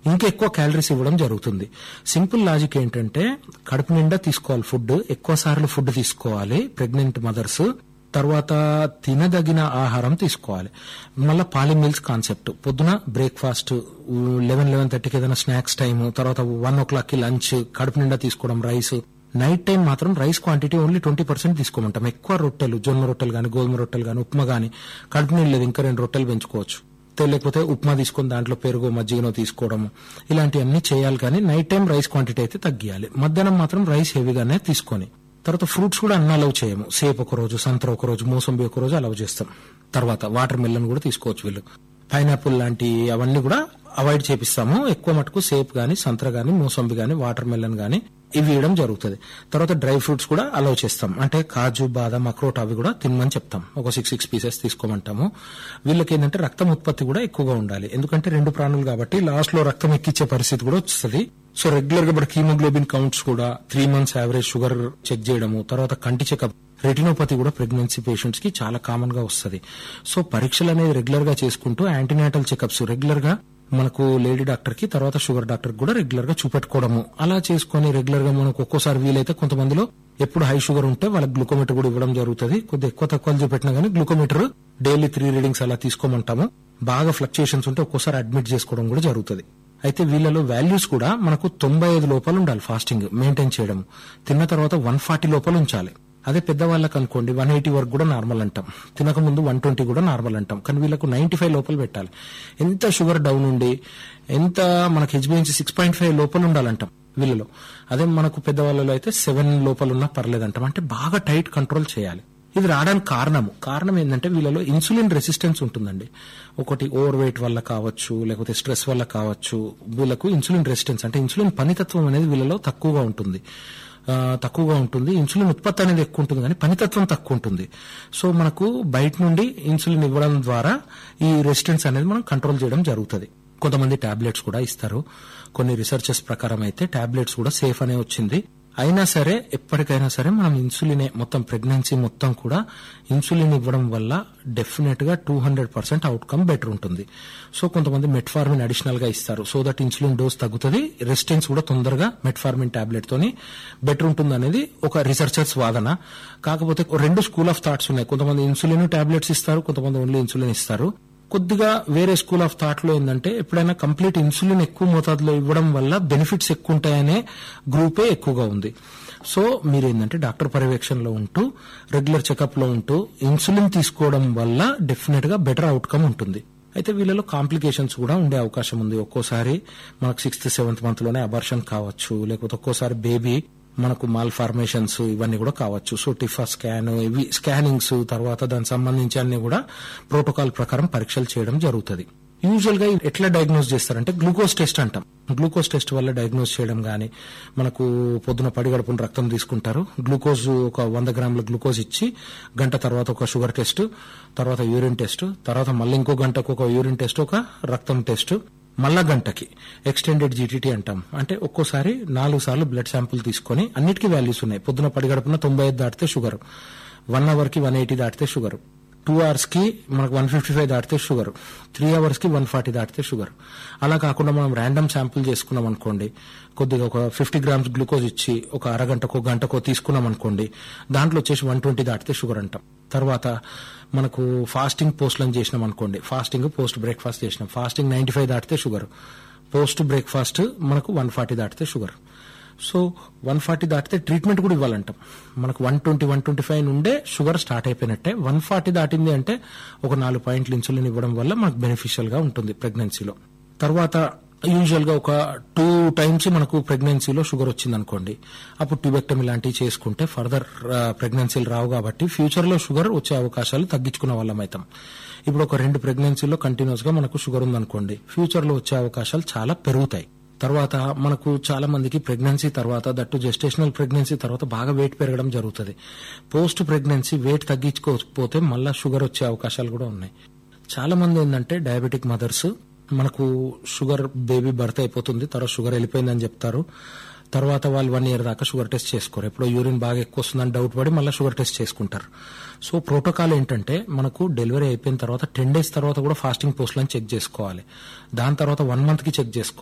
ఇంకా ఎక్కువ క్యాలరీస్ ఇవ్వడం జరుగుతుంది సింపుల్ లాజిక్ ఏంటంటే కడుపు నిండా తీసుకోవాలి ఫుడ్ ఎక్కువ సార్లు ఫుడ్ తీసుకోవాలి ప్రెగ్నెంట్ మదర్స్ తర్వాత తినదగిన ఆహారం తీసుకోవాలి మళ్ళీ పాలి మీల్స్ కాన్సెప్ట్ పొద్దున బ్రేక్ఫాస్ట్ లెవెన్ లెవెన్ థర్టీకి ఏదైనా స్నాక్స్ టైం తర్వాత వన్ ఓ క్లాక్ కి లంచ్ కడుపు నిండా తీసుకోవడం రైస్ నైట్ టైం మాత్రం rice quantity only twenty percent తీసుకోమంటాం ఎక్కువ రొట్టెలు జొన్న రొట్టెలు కానీ గోధుమ రొట్టెలు కానీ ఉప్మా కానీ కడుపు నీళ్ళు లేదు ఇంకా రెండు రొట్టెలు పెంచుకోవచ్చు తే- లేకపోతే ఉప్మా తీసుకొని దాంట్లో పెరుగు మజ్జిగనో తీసుకోవడము ఇలాంటివన్నీ చేయాలి కానీ నైట్ టైం రైస్ క్వాంటిటీ అయితే తగ్గియాలి మధ్యాహ్నం మాత్రం రైస్ హెవీగానే తీసుకొని తర్వాత ఫ్రూట్స్ కూడా అన్ని అలవ్ చేయము సేపు ఒక రోజు సంతర ఒక రోజు మోసంబి ఒక రోజు అలవ్ చేస్తాం తర్వాత వాటర్ మెల్లన్ కూడా తీసుకోవచ్చు వీళ్ళు పైనాపిల్ లాంటి అవన్నీ కూడా అవాయిడ్ చేపిస్తాము ఎక్కువ మటుకు సేప్ గానీ సంతర గానీ మోసంబి గానీ వాటర్ మెల్లన్ గానీ ఇవి ఇవ్వడం జరుగుతుంది తర్వాత డ్రై ఫ్రూట్స్ కూడా అలౌ చేస్తాం అంటే కాజు బాదం అక్రోట్ అవి కూడా తినమని చెప్తాం ఒక సిక్స్ సిక్స్ పీసెస్ తీసుకోమంటాము వీళ్ళకి ఏంటంటే రక్తం ఉత్పత్తి కూడా ఎక్కువగా ఉండాలి ఎందుకంటే రెండు ప్రాణులు కాబట్టి లాస్ట్ లో రక్తం ఎక్కిచ్చే పరిస్థితి కూడా వస్తుంది సో రెగ్యులర్ గా ఇప్పుడు హీమోగ్లోబిన్ కౌంట్స్ కూడా three months average sugar check చేయడము తర్వాత కంటి చెకప్ రెటినోపతి కూడా ప్రెగ్నెన్సీ పేషెంట్స్ కి చాలా కామన్ గా వస్తుంది సో పరీక్షలు అనేది రెగ్యులర్ గా చేసుకుంటూ యాంటీనాటల్ చెకప్స్ రెగ్యులర్ గా మనకు లేడీ డాక్టర్ కి తర్వాత షుగర్ డాక్టర్ కూడా రెగ్యులర్ గా చూపెట్టుకోవడము అలా చేసుకుని రెగ్యులర్ గా మనకు ఒక్కోసారి వీలైతే కొంతమందిలో ఎప్పుడు హై షుగర్ ఉంటే వాళ్ళకి గ్లూకోమీటర్ కూడా ఇవ్వడం జరుగుతుంది కొద్దిగా ఎక్కువ తక్కువ చూపెట్టినా గానీ గ్లూకోమీటర్ డైలీ త్రీ రీడింగ్స్ అలా తీసుకోమంటాము బాగా ఫ్లక్చుయేషన్స్ ఉంటే ఒక్కోసారి అడ్మిట్ చేసుకోవడం కూడా జరుగుతుంది అయితే వీళ్ళలో వాల్యూస్ కూడా మనకు తొంభై ఐదు లోపల ఉండాలి ఫాస్టింగ్ మెయింటైన్ చేయడం తిన్న తర్వాత వన్ ఫార్టీ లోపల ఉంచాలి అదే పెద్దవాళ్ళకి అనుకోండి వన్ ఎయిటీ వరకు కూడా నార్మల్ అంటాం తినక ముందు వన్ ట్వంటీ కూడా నార్మల్ అంటాం కానీ వీళ్ళకు నైన్టీ ఫైవ్ లోపల పెట్టాలి ఎంత షుగర్ డౌన్ ఉండి ఎంత మనకి హెచ్బిఎన్సీ సిక్స్ పాయింట్ ఫైవ్ లోపల ఉండాలంటాం వీళ్ళలో అదే మనకు పెద్దవాళ్ళలో అయితే సెవెన్ లోపల ఉన్నా పర్లేదంటాం అంటే బాగా టైట్ కంట్రోల్ చేయాలి ఇది రావడానికి కారణము కారణం ఏంటంటే వీళ్ళలో ఇన్సులిన్ రెసిస్టెన్స్ ఉంటుందండి ఒకటి ఓవర్ వెయిట్ వల్ల కావచ్చు లేకపోతే స్ట్రెస్ వల్ల కావచ్చు వీళ్ళకు ఇన్సులిన్ రెసిస్టెన్స్ అంటే ఇన్సులిన్ పనితత్వం అనేది వీళ్ళలో తక్కువగా ఉంటుంది ఆ, తక్కువగా ఉంటుంది ఇన్సులిన్ ఉత్పత్తి అనేది ఎక్కువ ఉంటుంది కానీ పనితత్వం తక్కువ ఉంటుంది సో మనకు బయట నుండి ఇన్సులిన్ ఇవ్వడం ద్వారా ఈ రెసిస్టెన్స్ అనేది మనం కంట్రోల్ చేయడం జరుగుతుంది కొంతమంది టాబ్లెట్స్ కూడా ఇస్తారు కొన్ని రీసెర్చెస్ ప్రకారం అయితే టాబ్లెట్స్ కూడా సేఫ్ అనే వచ్చింది అయినా సరే ఎప్పటికైనా సరే మనం ఇన్సులినే మొత్తం ప్రెగ్నెన్సీ మొత్తం కూడా ఇన్సులిన్ ఇవ్వడం వల్ల డెఫినెట్ గా two hundred percent outcome better ఉంటుంది సో కొంతమంది మెట్ఫార్మిన్ అడిషనల్ గా ఇస్తారు సో దట్ ఇన్సులిన్ డోస్ తగ్గుతుంది రెసిస్టెన్స్ కూడా తొందరగా మెట్ఫార్మిన్ టాబ్లెట్ తోని బెటర్ ఉంటుంది అనేది ఒక రీసెర్చర్స్ వాదన కాకపోతే రెండు స్కూల్ ఆఫ్ థాట్స్ ఉన్నాయి కొంతమంది ఇన్సులిన్ టాబ్లెట్స్ ఇస్తారు కొంతమంది ఓన్లీ ఇన్సులిన్ ఇస్తారు కొద్దిగా వేరే స్కూల్ ఆఫ్ థాట్ లో ఏంటంటే ఎప్పుడైనా కంప్లీట్ ఇన్సులిన్ ఎక్కువ మోతాదులో ఇవ్వడం వల్ల బెనిఫిట్స్ ఎక్కువ ఉంటాయనే గ్రూపే ఎక్కువగా ఉంది సో మీరు ఏంటంటే డాక్టర్ పర్యవేక్షణలో ఉంటూ రెగ్యులర్ చెకప్ లో ఉంటూ ఇన్సులిన్ తీసుకోవడం వల్ల డెఫినెట్ గా బెటర్ అవుట్కమ్ ఉంటుంది అయితే వీళ్ళలో కాంప్లికేషన్స్ కూడా ఉండే అవకాశం ఉంది ఒక్కోసారి మనకు సిక్స్త్ సెవెంత్ మంత్ లోనే అబార్షన్ కావచ్చు లేకపోతే ఒక్కోసారి బేబీ మనకు మాల్ ఫార్మేషన్స్ ఇవన్నీ కూడా కావచ్చు సో టిఫా స్కాన్ ఇవి స్కానింగ్స్ తర్వాత దానికి సంబంధించి అన్ని కూడా ప్రోటోకాల్ ప్రకారం పరీక్షలు చేయడం జరుగుతుంది యూజువల్ గా ఎట్లా డయాగ్నోస్ చేస్తారంటే గ్లూకోజ్ టెస్ట్ అంటాం గ్లూకోజ్ టెస్ట్ వల్ల డయాగ్నోస్ చేయడం గానీ మనకు పొద్దున పడిగడుపున రక్తం తీసుకుంటారు గ్లూకోజ్ ఒక వంద గ్రాముల గ్లూకోజ్ ఇచ్చి గంట తర్వాత ఒక షుగర్ టెస్ట్ తర్వాత యూరిన్ టెస్ట్ తర్వాత మళ్ళీ ఇంకో గంటకు ఒక యూరిన్ టెస్ట్ ఒక రక్తం టెస్ట్ మళ్ళా గంటకి ఎక్స్టెండెడ్ జీటీటీ అంటాం అంటే ఒక్కోసారి నాలుగు సార్లు బ్లడ్ శాంపుల్ తీసుకొని అన్నిటికీ వాల్యూస్ ఉన్నాయి పొద్దున పడిగడుపున తొంభై ఐదు దాటితే షుగర్ వన్ అవర్ కి వన్ ఎయిటీ దాటితే షుగర్ టూ అవర్స్ కి మనకు వన్ ఫిఫ్టీ ఫైవ్ దాటితే షుగర్ త్రీ అవర్స్ కి వన్ ఫార్టీ దాటితే షుగర్ అలా కాకుండా మనం ర్యాండమ్ శాంపుల్ చేసుకున్నాం అనుకోండి కొద్దిగా ఒక ఫిఫ్టీ గ్రామ్స్ గ్లూకోజ్ ఇచ్చి ఒక అరగంటకో గంటకో తీసుకున్నాం అనుకోండి దాంట్లో వచ్చేసి వన్ ట్వంటీ దాటితే షుగర్ అంటాం తర్వాత మనకు ఫాస్టింగ్ పోస్ట్లను చేసినాం అనుకోండి ఫాస్టింగ్ పోస్ట్ బ్రేక్ఫాస్ట్ చేసినాం ఫాస్టింగ్ నైన్టీ ఫైవ్ దాటితే షుగర్ పోస్ట్ బ్రేక్ఫాస్ట్ మనకు వన్ ఫార్టీ దాటితే షుగర్ సో వన్ ఫార్టీ దాటితే ట్రీట్మెంట్ కూడా ఇవ్వాలంటాం మనకు one twenty one twenty five నుండే షుగర్ స్టార్ట్ అయిపోయినట్టే వన్ ఫార్టీ దాటింది అంటే ఒక నాలుగు పాయింట్లు ఇన్సులిన్ ఇవ్వడం వల్ల మనకు బెనిఫిషియల్ గా ఉంటుంది ప్రెగ్నెన్సీలో తర్వాత యూజువల్ గా ఒక టూ టైమ్స్ మనకు ప్రెగ్నెన్సీలో షుగర్ వచ్చింది అనుకోండి అప్పుడు ట్యూబెక్టమీ లాంటివి చేసుకుంటే ఫర్దర్ ప్రెగ్నెన్సీలు రావు కాబట్టి ఫ్యూచర్ లో షుగర్ వచ్చే అవకాశాలు తగ్గించుకున్న వాళ్ళం అవుతాం ఇప్పుడు ఒక రెండు ప్రెగ్నెన్సీలో కంటిన్యూస్ గా మనకు షుగర్ ఉందనుకోండి ఫ్యూచర్ లో వచ్చే అవకాశాలు చాలా పెరుగుతాయి తర్వాత మనకు చాలా మందికి ప్రెగ్నెన్సీ తర్వాత దట్టు జెస్టేషనల్ ప్రెగ్నెన్సీ తర్వాత బాగా వెయిట్ పెరగడం జరుగుతుంది పోస్ట్ ప్రెగ్నెన్సీ వెయిట్ తగ్గించుకోకపోతే మళ్ళా షుగర్ వచ్చే అవకాశాలు కూడా ఉన్నాయి చాలా మంది ఏంటంటే డయాబెటిక్ మదర్స్ మనకు షుగర్ బేబీ బర్త్ అయిపోతుంది తర్వాత షుగర్ వెళ్ళిపోయిందని చెప్తారు తర్వాత వాళ్ళు వన్ ఇయర్ దాకా షుగర్ టెస్ట్ చేసుకోరు ఎప్పుడో యూరిన్ బాగా ఎక్కువ వస్తుందని డౌట్ పడి మళ్ళీ షుగర్ టెస్ట్ చేసుకుంటారు సో ప్రోటోకాల్ ఏంటంటే మనకు డెలివరీ అయిపోయిన తర్వాత టెన్ డేస్ తర్వాత కూడా ఫాస్టింగ్ పోస్ట్లను చెక్ చేసుకోవాలి దాని తర్వాత వన్ మంత్ కి చెక్ చేసుకోవాలి